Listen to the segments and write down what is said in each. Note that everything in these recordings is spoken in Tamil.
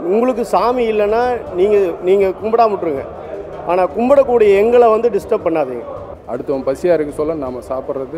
உங்களுக்கு சாமி இல்லைன்னா நீங்கள் நீங்கள் கும்பிடாம விட்ருங்க ஆனால் கும்பிடக்கூடிய எங்களை வந்து டிஸ்டர்ப் பண்ணாதீங்க அடுத்தவன் பசியாக இருக்க சொல்ல நாம் சாப்பிட்றது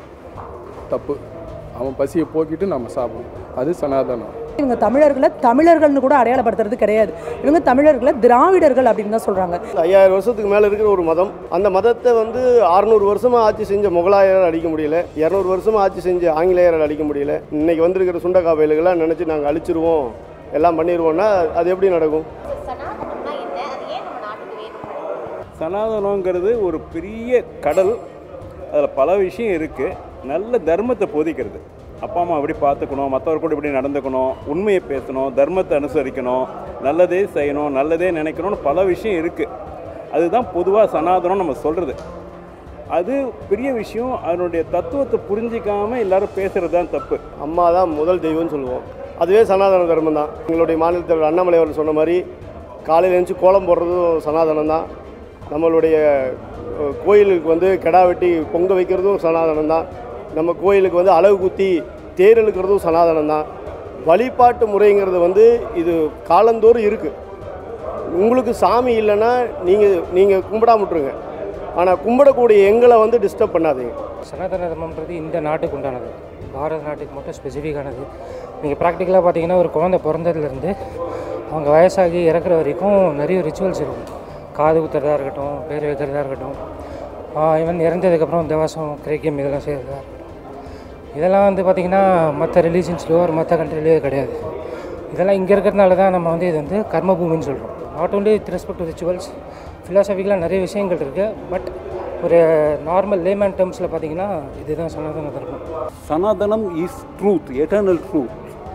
தப்பு அவன் பசியை போக்கிட்டு நம்ம சாப்பிடணும் அது சனாதனம் இவங்க தமிழர்களை தமிழர்கள்னு கூட அடையாளப்படுத்துறது கிடையாது இவங்க தமிழர்களை திராவிடர்கள் அப்படின்னு தான் சொல்கிறாங்க ஐயாயிரம் வருஷத்துக்கு மேலே இருக்கிற ஒரு மதம் அந்த மதத்தை வந்து அறுநூறு வருஷமாக ஆட்சி செஞ்ச முகலாயரால் அடிக்க முடியல இரநூறு வருஷமாக ஆட்சி செஞ்ச ஆங்கிலேயரால் அடிக்க முடியல இன்னைக்கு வந்திருக்கிற சுண்டக்கா பயலுகளாம் நினச்சி நாங்கள் அழிச்சிருவோம் எல்லாம் பண்ணிடுவோம்னா அது எப்படி நடக்கும் சனாதனம்னா என்ன அது ஏன் நம்ம நாட்டுக்கு வேணும் சனாதனங்கிறது ஒரு பெரிய கடல் அதில் பல விஷயம் இருக்குது நல்ல தர்மத்தை போதிக்கிறது அப்பா அம்மா எப்படி பார்த்துக்கணும் மற்றவர் கூட இப்படி நடந்துக்கணும் உண்மையை பேசணும் தர்மத்தை அனுசரிக்கணும் நல்லதே செய்யணும் நல்லதே நினைக்கணும்னு பல விஷயம் இருக்குது அதுதான் பொதுவாக சனாதனம் நம்ம சொல்கிறது அது பெரிய விஷயம் அதனுடைய தத்துவத்தை புரிஞ்சிக்காமல் எல்லாரும் பேசுகிறது தான் தப்பு அம்மா தான் முதல் தெய்வம்னு சொல்லுவோம் அதுவே சனாதன தர்மம் தான் எங்களுடைய மாநில தலைவர் அண்ணாமலை அவர்கள் சொன்ன மாதிரி காலையில் எழுந்துச்சு கோலம் போடுறதும் சனாதனம் தான் நம்மளுடைய அஹ், கோயிலுக்கு வந்து கிடா வெட்டி பொங்க வைக்கிறதும் சனாதனம் தான் நம்ம கோயிலுக்கு வந்து அழகு குத்தி தேர் இழுக்கிறதும் சனாதனம் தான் வழிபாட்டு முறைங்கிறது வந்து இது காலந்தோறும் இருக்குது உங்களுக்கு சாமி இல்லைன்னா நீங்கள் நீங்கள் கும்பிடாம விட்ருங்க ஆனால் கும்பிடக்கூடிய எங்களை வந்து டிஸ்டர்ப் பண்ணாதீங்க சனாதன தர்மம்ன்றது இந்த நாட்டுக்கு உண்டானது பாரத நாட்டுக்கு மட்டும் ஸ்பெசிஃபிக்கானது நீங்கள் ப்ராக்டிக்கலாக பார்த்தீங்கன்னா ஒரு குழந்தை பிறந்ததுலேருந்து அவங்க வயசாகி இறக்குற வரைக்கும் நிறைய ரிச்சுவல்ஸ் இருக்கும் காது குத்துறதா இருக்கட்டும் பேர் வைக்கிறதா இருக்கட்டும் ஈவன் இறந்ததுக்கப்புறம் தேவாசம் கிரேக்கியம் இதெல்லாம் செய்கிறதா இருக்கட்டும் இதெல்லாம் வந்து பார்த்திங்கன்னா மற்ற ரிலீஜன்ஸ்லையோ ஒரு மற்ற கண்ட்ரிலையோ கிடையாது இதெல்லாம் இங்கே இருக்கிறதுனால தான் நம்ம வந்து இது வந்து கர்மபூமின்னு சொல்கிறோம் not only with respect to rituals ஃபிலாசபிக்கலாக நிறைய விஷயங்கள் இருக்குது பட் ஒரு நார்மல் லேமேன் டேர்ம்ஸில் பார்த்தீங்கன்னா இதுதான் சனாதன தர்மம் Sanathanam is truth, eternal truth.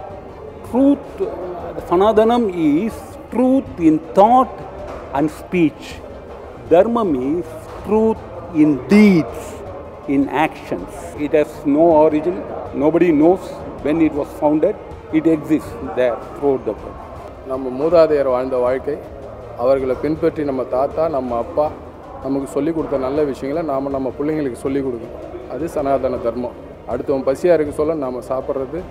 Truth, Sanathanam is truth in thought and speech. Dharmam is truth in deeds, in actions. It has no origin, nobody knows when it was founded. It exists there throughout the world. நம்ம மூதாதையர் வாழ்ந்த வாழ்க்கை அவர்களை பின்பற்றி நம்ம தாத்தா நம்ம அப்பா நமக்கு சொல்லிக் கொடுத்த நல்ல விஷயங்களை நாம் நம்ம பிள்ளைங்களுக்கு சொல்லிக் கொடுக்கணும் அது சனாதன தர்மம் அடுத்தவன் பசியாக இருக்க சொல்ல நாம் சாப்பிட்றது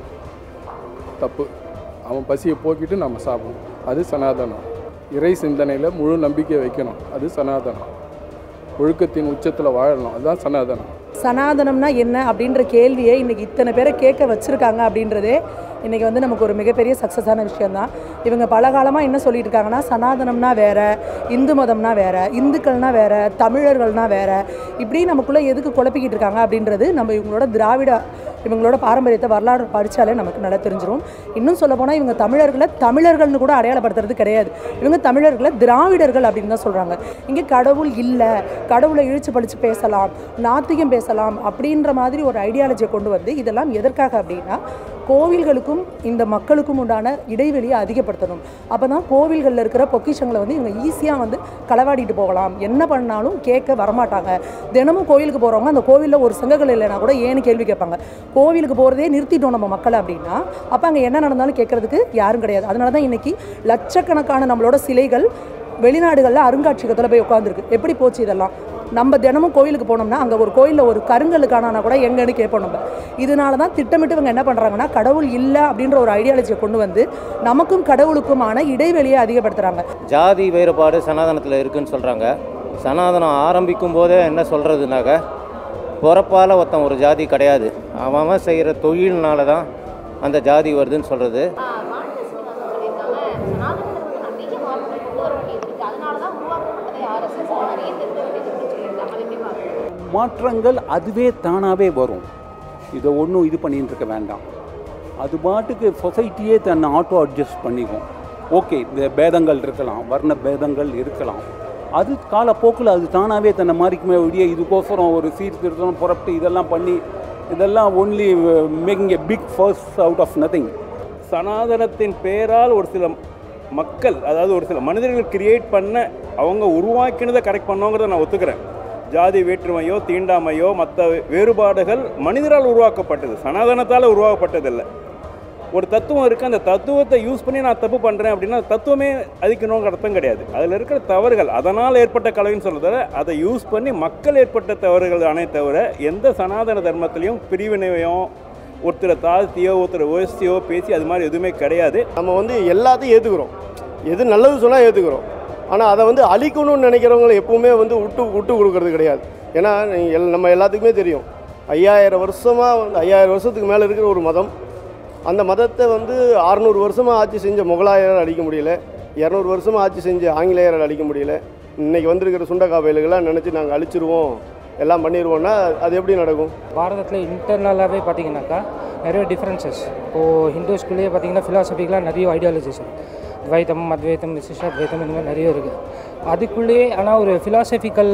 தப்பு அவன் பசியை போக்கிட்டு நம்ம சாப்பிடணும் அது சனாதனம் இறை சிந்தனையில் முழு நம்பிக்கை வைக்கணும் அது சனாதனம் ஒழுக்கத்தின் உச்சத்தில் வாழணும் அதுதான் சனாதனம் சனாதனம்னா என்ன அப்படின்ற கேள்வியை இன்றைக்கி இத்தனை பேரை கேட்க வச்சுருக்காங்க அப்படின்றதே இன்றைக்கி வந்து நமக்கு ஒரு மிகப்பெரிய சக்ஸஸான விஷயந்தான் இவங்க பல காலமாக என்ன சொல்லிட்டு இருக்காங்கன்னா சனாதனம்னா வேற இந்து மதம்னா வேற இந்துக்கள்னா வேற தமிழர்கள்னா வேற இப்படி நமக்குள்ளே எதுக்கு குழப்பிக்கிட்டு இருக்காங்க அப்படின்றது நம்ம இவங்களோட திராவிட இவங்களோட பாரம்பரியத்தை வரலாறு படித்தாலே நமக்கு நல்லா தெரிஞ்சிரும் இன்னும் சொல்ல போனால் இவங்க தமிழர்களை தமிழர்கள்னு கூட அடையாளப்படுத்துறது கிடையாது இவங்க தமிழர்களை திராவிடர்கள் அப்படின்னு தான் சொல்கிறாங்க இங்கே கடவுள் இல்லை கடவுளை இழுச்சு பழிச்சு பேசலாம் நாத்திகம் பேசலாம் அப்படின்ற மாதிரி ஒரு ஐடியாலஜியை கொண்டு வந்து இதெல்லாம் எதற்காக அப்படின்னா கோவில்களுக்கும் இந்த மக்களுக்கும் உண்டான இடைவெளியை அதிகப்படுத்தணும் அப்போ தான் கோவில்களில் இருக்கிற பொக்கிஷங்களை வந்து இவங்க ஈஸியாக வந்து களவாடிட்டு போகலாம் என்ன பண்ணாலும் கேட்க வரமாட்டாங்க தினமும் கோவிலுக்கு போகிறவங்க அந்த கோவிலில் ஒரு சங்கங்கள் இல்லைனா கூட ஏன்னு கேள்வி கேட்பாங்க கோவிலுக்கு போகிறதே நிறுத்திட்டோம் நம்ம மக்களை அப்படின்னா அப்போ அங்கே என்ன நடந்தாலும் கேட்கறதுக்கு யாரும் கிடையாது அதனால தான் இன்னைக்கு லட்சக்கணக்கான நம்மளோட சிலைகள் வெளிநாடுகளில் அருங்காட்சியகத்தில் போய் உட்காந்துருக்கு எப்படி போச்சு இதெல்லாம் நம்ம தினமும் கோயிலுக்கு போனோம்னா அங்கே ஒரு கோயிலில் ஒரு கருங்கலுக்கானா கூட எங்கன்னு கேட்போம் நம்ம இதனால தான் திட்டமிட்டு இவங்க என்ன பண்ணுறாங்கன்னா கடவுள் இல்லை அப்படின்ற ஒரு ஐடியாலஜியை கொண்டு வந்து நமக்கும் கடவுளுக்குமான இடைவெளியை அதிகப்படுத்துகிறாங்க ஜாதி வேறுபாடு சனாதனத்தில் இருக்குன்னு சொல்கிறாங்க சனாதனம் ஆரம்பிக்கும் போதே என்ன சொல்கிறதுனாக்க பிறப்பால் ஒருத்தன் ஒரு ஜாதி கிடையாது அவன் அவன் செய்கிற தொழில்னால தான் அந்த ஜாதி வருதுன்னு சொல்கிறது மாநில சூழல் சொல்லியிருக்காங்க சனாதன தர்மத்தை நிறைய மாற்றங்கள் கொண்டு வர வேண்டியது இருக்கு அதனால தான் உருவாக்கப்பட்டதே ஆர்எஸ்எஸ் நிறைய திருத்த வேண்டியது இருக்குன்னு சொல்லியிருக்காங்க அதை எப்படி பார்க்குறீங்க மாற்றங்கள் அதுவே தானாகவே வரும் இதை ஒன்றும் இது பண்ணிட்டு இருக்க வேண்டாம் அது பாட்டுக்கு சொசைட்டியே தன்னை ஆட்டோ அட்ஜஸ்ட் பண்ணிக்கும் ஓகே இந்த பேதங்கள் இருக்கலாம் வர்ண பேதங்கள் இருக்கலாம் அது காலப்போக்கில் அது தானாகவே தன்னை மாறிக்குமே ஒழிய இதுக்கோசரம் ஒரு சீர்திருத்தம் புறப்பட்டு இதெல்லாம் பண்ணி இதெல்லாம் only making a big fuss out of nothing சனாதனத்தின் பெயரால் ஒரு சில மக்கள் அதாவது ஒரு சில மனிதர்கள் கிரியேட் பண்ண அவங்க உருவாக்கினதை கரெக்ட் பண்ணோங்கிறத நான் ஒத்துக்கிறேன் ஜாதி வேற்றுமையோ தீண்டாமையோ மற்ற வேறுபாடுகள் மனிதரால் உருவாக்கப்பட்டது சனாதனத்தால் உருவாக்கப்பட்டதில்லை ஒரு தத்துவம் இருக்குது அந்த தத்துவத்தை யூஸ் பண்ணி நான் தப்பு பண்ணுறேன் அப்படின்னா தத்துவமே அதிக்கணுங்கிற அர்த்தம் கிடையாது அதில் இருக்கிற தவறுகள் அதனால் ஏற்பட்ட கலவைன்னு சொல்கிறத அதை யூஸ் பண்ணி மக்கள் ஏற்பட்ட தவறுகள் தானே தவிர எந்த சனாதன தர்மத்திலையும் பிரிவினையோ ஒருத்தரை தாழ்த்தியோ ஒருத்தரை உயர்த்தியோ பேசி அது மாதிரி எதுவுமே கிடையாது நம்ம வந்து எல்லாத்தையும் ஏற்றுக்கிறோம் எது நல்லது சொன்னால் ஏற்றுக்கிறோம் ஆனால் அதை வந்து அழிக்கணும்னு நினைக்கிறவங்களை எப்பவுமே வந்து விட்டு விட்டு கொடுக்கறது கிடையாது ஏன்னா நீங்க எல் நம்ம எல்லாத்துக்குமே தெரியும் ஐயாயிரம் வருஷமாக வந்து ஐயாயிரம் வருஷத்துக்கு மேலே இருக்கிற ஒரு மதம் அந்த மதத்தை வந்து அறநூறு வருஷமாக ஆட்சி செஞ்ச முகலாயரால் அடிக்க முடியல இரநூறு வருஷமாக ஆட்சி செஞ்ச ஆங்கிலேயரால் அடிக்க முடியல இன்னைக்கு வந்திருக்கிற சுண்டக்கா பயல்கள்லாம் நினச்சி நாங்கள் அழிச்சிருவோம் எல்லாம் பண்ணிடுவோம்னா அது எப்படி நடக்கும் பாரதத்தில் இன்டர்னலாகவே பார்த்தீங்கன்னாக்கா நிறைய டிஃப்ரென்சஸ் இப்போது ஹிந்துஸ்குள்ளேயே பார்த்தீங்கன்னா ஃபிலாசபிக்கெலாம் நிறைய ஐடியாலஜிஸ் துவைத்தம் அத்வைத்தம் விசிஷ்டாத்வைத்தம் இந்த மாதிரி நிறைய இருக்குது அதுக்குள்ளேயே ஆனால் ஒரு ஃபிலாசபிக்கல்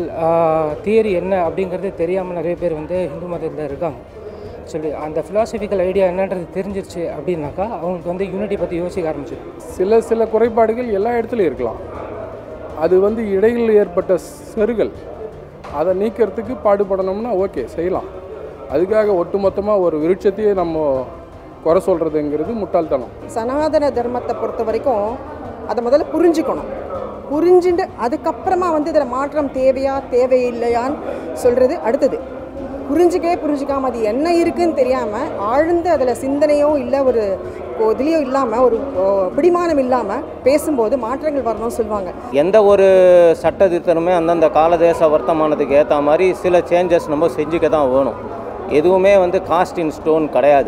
தியரி என்ன அப்படிங்கிறது தெரியாமல் நிறைய பேர் வந்து ஹிந்து மதத்தில் இருக்காங்க சொல்லி அந்த ஃபிலாசபிக்கல் ஐடியா என்னன்றது தெரிஞ்சிருச்சு அப்படின்னாக்கா அவங்களுக்கு வந்து யூனிட்டி பற்றி யோசிக்க ஆரம்பிச்சிடும் சில சில குறைபாடுகள் எல்லா இடத்துலையும் இருக்கலாம் அது வந்து இடையில் ஏற்பட்ட செருகல் அதை நீக்கிறதுக்கு பாடுபடணும்னா ஓகே செய்யலாம் அதுக்காக ஒட்டுமொத்தமாக ஒரு விருட்சத்தையே நம்ம குறை சொல்கிறதுங்கிறது முட்டாள்தனம் சனாதன தர்மத்தை பொறுத்த வரைக்கும் அதை முதல்ல புரிஞ்சுக்கணும் புரிஞ்சுட்டு அதுக்கப்புறமா வந்து இதில் மாற்றம் தேவையா தேவையில்லையான்னு சொல்கிறது அடுத்தது புரிஞ்சுக்கவே புரிஞ்சுக்காம அது என்ன இருக்குன்னு தெரியாமல் ஆழ்ந்து அதில் சிந்தனையோ இல்லை ஒரு இதுலேயோ இல்லாமல் ஒரு ஓ, பிடிமானம் இல்லாமல் பேசும்போது மாற்றங்கள் வரணும்னு சொல்லுவாங்க எந்த ஒரு சட்ட திருத்தமுமே அந்தந்த காலதேச வர்த்தமானத்துக்கு ஏற்ற மாதிரி சில சேஞ்சஸ் நம்ம செஞ்சுக்க தான் வேணும் எதுவுமே வந்து காஸ்ட் இன் ஸ்டோன் கிடையாது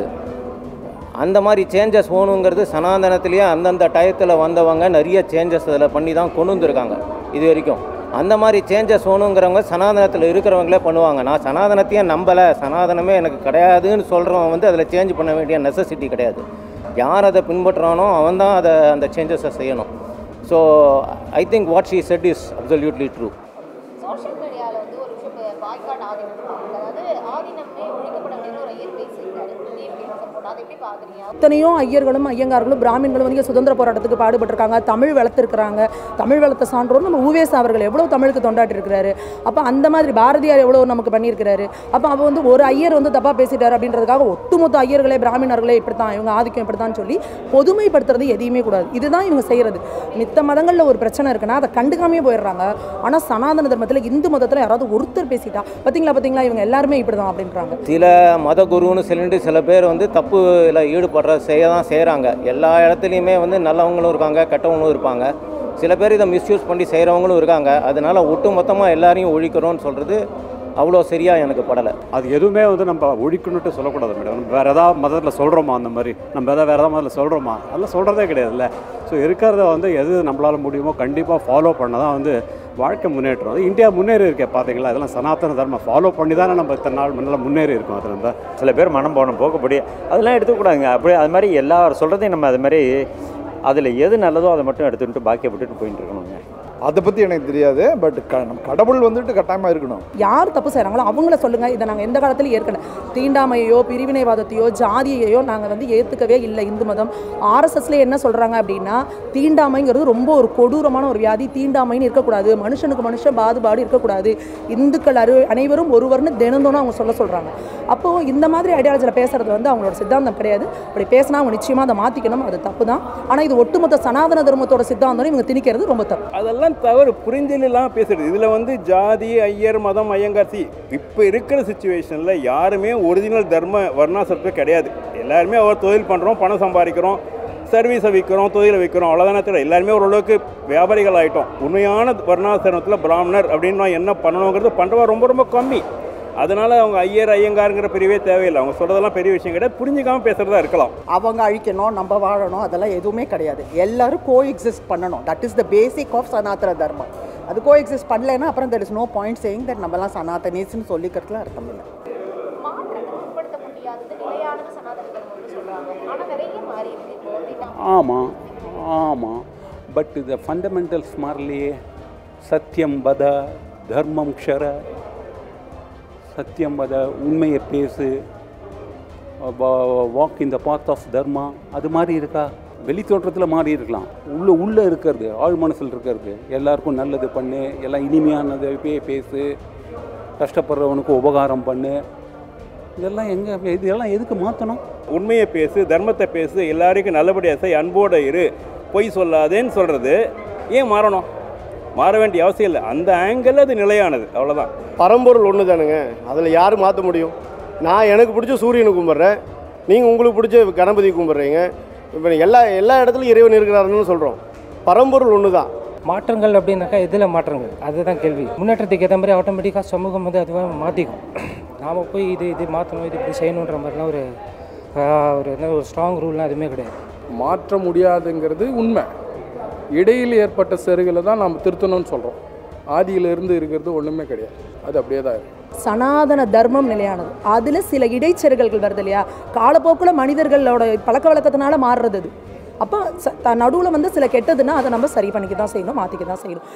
அந்த மாதிரி சேஞ்சஸ் வேணுங்கிறது சனாதனத்திலேயே அந்தந்த டயத்தில் வந்தவங்க நிறைய சேஞ்சஸ் அதில் பண்ணி தான் கொண்டு வந்திருக்காங்க இது வரைக்கும் அந்த மாதிரி சேஞ்சஸ் வேணுங்கிறவங்க சனாதனத்தில் இருக்கிறவங்களே பண்ணுவாங்க நான் சனாதனத்தையே நம்பலை சனாதனமே எனக்கு கிடையாதுன்னு சொல்கிறவன் வந்து அதில் சேஞ்ச் பண்ண வேண்டிய நெசசிட்டி கிடையாது யார் அதை பின்பற்றுறானோ அவன் தான் அதை அந்த சேஞ்சஸை செய்யணும் so I think what she said is absolutely true social மீடியாவில் வந்து ஒரு விஷயம் பாய்காட் ஆதினம் அதாவது ஆதினமே ஒழிக்கப்பட அப்படின்னு ஒரு ஐயர் பேசியிருக்காரு இது எப்படி சப்போர்ட் அதை எப்படி பார்க்குறீங்க எத்தனையோ ஐயர்களும் ஐயங்கார்களும் பிராமின்களும் வந்து இங்க சுதந்திர போராட்டத்துக்கு பாடுபட்டிருக்காங்க தமிழ் வளர்த்துருக்குறாங்க தமிழ் வளர்த்த சான்றோர் நம்ம உவேஸ் அவர்கள் எவ்வளோ தமிழுக்கு தொண்டாட்டிருக்கிறாரு அப்போ அந்த மாதிரி பாரதியார் எவ்வளோ நமக்கு பண்ணியிருக்கிறாரு அப்போ அப்போ வந்து ஒரு ஐயர் வந்து தப்பாக பேசிட்டாரு அப்படின்றதுக்காக ஒட்டுமொத்த ஐயர்களே பிராமணர்களே இப்படி தான் இவங்க ஆதிக்கம் இப்படி தான் சொல்லி பொதுமைப்படுத்துறது எதையுமே கூடாது இதுதான் இவங்க செய்கிறது மித்த மதங்களில் ஒரு பிரச்சனை இருக்குன்னா அதை கண்டுக்காமே போயிடுறாங்க ஆனால் சனாதன தர்மத்தில் இந்து மதத்தில் யாராவது ஒருத்தர் பேசிட்டா பார்த்தீங்களா பார்த்தீங்களா இவங்க எல்லாருமே இப்படி தான் அப்படின்றாங்க சில மத குருன்னு சொல்லிட்டு சில பேர் வந்து தப்புல ஈடுபடுற செய்ய தான் செய்கிறாங்க எல்லா இடத்துலையுமே வந்து நல்லவங்களும் இருக்காங்க கெட்டவங்களும் இருப்பாங்க சில பேர் இதை மிஸ்யூஸ் பண்ணி செய்கிறவங்களும் இருக்காங்க அதனால ஒட்டு மொத்தமாக எல்லாரையும் ஒழிக்கிறோம்னு சொல்கிறது அவ்வளோ சரியாக எனக்கு படலை அது எதுவுமே வந்து நம்ம ஒழிக்கணுன்ட்டு சொல்லக்கூடாது மேடம் நம்ம வேறு ஏதாவது மதத்தில் சொல்கிறோமா அந்த மாதிரி நம்ம எதாவது வேறு ஏதாவது மதத்தில் சொல்கிறோமா அதெல்லாம் சொல்கிறதே கிடையாதுல்ல ஸோ இருக்கிறத வந்து எது நம்மளால் முடியுமோ கண்டிப்பாக ஃபாலோ பண்ண தான் வந்து வாழ்க்கை முன்னேற்றம் அது இந்தியா முன்னேறி இருக்கே பார்த்தீங்களா இதெல்லாம் சனாதன தர்மம் ஃபாலோ பண்ணி தானே நம்ம இத்தனை நாள் முன்னால் முன்னேறி இருக்கோம் அது நம்ம சில பேர் மனம் போன போக்கப்படி அதெல்லாம் எடுத்துக்கூடாதுங்க அப்படியே அது மாதிரி எல்லா சொல்கிறதையும் நம்ம அது மாதிரி அதில் எது நல்லதோ அதை மட்டும் எடுத்துக்கிட்டு பாக்கியை விட்டுட்டு போயிட்டு இருக்கணுங்க அதை பற்றி எனக்கு தெரியாது பட் க நம்ம கடவுள் வந்துட்டு கட்டாயமாக இருக்கணும் யார் தப்பு செய்கிறாங்களோ அவங்கள சொல்லுங்கள் இதை நாங்கள் எந்த காலத்துலையும் ஏற்கல தீண்டாமையோ பிரிவினைவாதத்தையோ ஜாதியையோ நாங்கள் வந்து ஏற்றுக்கவே இல்லை இந்து மதம் ஆர்எஸ்எஸ்ல என்ன சொல்கிறாங்க அப்படின்னா தீண்டாமைங்கிறது ரொம்ப ஒரு கொடூரமான ஒரு வியாதி தீண்டாமைன்னு இருக்கக்கூடாது மனுஷனுக்கு மனுஷன் பாதுபாடு இருக்கக்கூடாது இந்துக்கள் அரு அனைவரும் ஒருவர்னு தினந்தோனும் அவங்க சொல்ல சொல்கிறாங்க அப்போது இந்த மாதிரி ஐடியாலஜியில் பேசுறது வந்து அவங்களோட சித்தாந்தம் கிடையாது அப்படி பேசினா அவங்க நிச்சயமாக அதை மாற்றிக்கணும் அது தப்பு தான் ஆனால் இது ஒட்டுமொத்த சனாதன தர்மத்தோட சித்தாந்தம் இவங்க திணிக்கிறது ரொம்ப தப்பு அதெல்லாம் தவறு புரிஞ்சல் இல்லாமல் பேசுறது இதில் வந்து ஜாதி ஐயர் மதம் ஐயங்காசி இப்போ இருக்கிற சுச்சுவேஷனில் யாருமே ஒரிஜினல் தர்ம வர்ணாசிரப்பே கிடையாது எல்லாருமே ஒரு தொழில் பண்ணுறோம் பணம் சம்பாதிக்கிறோம் சர்வீஸை விற்கிறோம் தொழிலை விற்கிறோம் அவ்வளோதானே தவிர எல்லாருமே ஓரளவுக்கு வியாபாரிகள் ஆகிட்டோம் உண்மையான வர்ணாசிரமத்தில் பிராமணர் அப்படின்னு நான் என்ன பண்ணணுங்கிறது பண்ணுறவா ரொம்ப ரொம்ப கம்மி அதனால் அவங்க ஐயர் ஐயங்காருங்கிற பிரிவே தேவையில்லை அவங்க சொல்கிறதெல்லாம் பெரிய விஷயம் கிடையாது புரிஞ்சுக்காமல் பேசுகிறதா இருக்கலாம் அவங்க அழிக்கணும் நம்ம வாழணும் அதெல்லாம் எதுவுமே கிடையாது எல்லாரும் கோ எக்ஸிஸ்ட் பண்ணணும் that is the basic of Sanatana Dharmam அது கோ எக்ஸிஸ்ட் பண்ணலைன்னா அப்புறம் there is no point saying that நம்மலாம் சனாதனீஸ்னு சொல்லிக்கிறதுல அர்த்தம் இல்லை மாற்றத்தை உட்படுத்த முடியாதது நிலையானது சனாதன தர்மம்னு சொல்றாங்க ஆனா நிறைய மாறி இருக்கு இப்போ தீண்டா- ஆமாம் ஆமாம் பட் த ஃபண்டமெண்டல்ஸ் மாறலையே சத்தியம் வத தர்மம் க்ஷர சத்தியம் வத உண்மையை பேசு walk in the path of தர்மா அது மாதிரி இருக்கா வெளி தோற்றத்தில் மாறி இருக்கலாம் உள்ள உள்ளே இருக்கிறது ஆழ் மனசில் இருக்கிறது எல்லாருக்கும் நல்லது பண்ணு எல்லாம் இனிமையானதை பே- பேசு கஷ்டப்படுறவனுக்கு உபகாரம் பண்ணு இதெல்லாம் எங்கே இதெல்லாம் எதுக்கு மாற்றணும் உண்மையை பேசு தர்மத்தை பேசு எல்லாருக்கும் நல்லபடியாக செய் அன்போடு இரு பொய் சொல்லாதேன்னு சொல்கிறது ஏன் மாறணும் மாற வேண்டிய அவசியம் இல்லை அந்த ஆங்கிள் அது நிலையானது அவ்வளோதான் பரம்பொருள் ஒன்று தானுங்க அதில் யார் மாற்ற முடியும் நான் எனக்கு பிடிச்ச சூரியனை கும்பிட்றேன் நீங்கள் உங்களுக்கு பிடிச்ச கணபதி கும்பிட்றீங்க இப்போ எல்லா எல்லா இடத்துலையும் இறைவன் இருக்கிறாருன்னு சொல்கிறோம் பரம்பொருள் ஒன்று தான் மாற்றங்கள் அப்படின்னாக்கா எதில் மாற்றங்கள் அதுதான் கேள்வி முன்னேற்றத்துக்கு ஏற்ற மாதிரி ஆட்டோமேட்டிக்காக சமூகம் வந்து அதுவாக மாற்றிக்கும் நாம் போய் இது இது மாற்றணும் இது இப்படி செய்யணுன்ற மாதிரிலாம் ஒரு ஆஹ், ஒரு என்ன ஒரு ஸ்ட்ராங் ரூல்லாம் எதுவுமே கிடையாது மாற்ற முடியாதுங்கிறது உண்மை இடையில் ஏற்பட்ட செருகளை தான் நாம் திருத்தணும்னு சொல்கிறோம் ஆதியிலிருந்து இருக்கிறது ஒன்றுமே கிடையாது அது அப்படியே தான் இருக்கு சனாதன தர்மம் நிலையானது அதில் சில இடைச்செருகல்கள் வருது இல்லையா காலப்போக்கில் மனிதர்களோட பழக்க வழக்கத்தினால மாறுறது அது அப்போ நடுவில் வந்து சில கெட்டதுன்னா அதை நம்ம சரி பண்ணிக்க தான் செய்யணும் மாற்றிக்க தான் செய்யணும்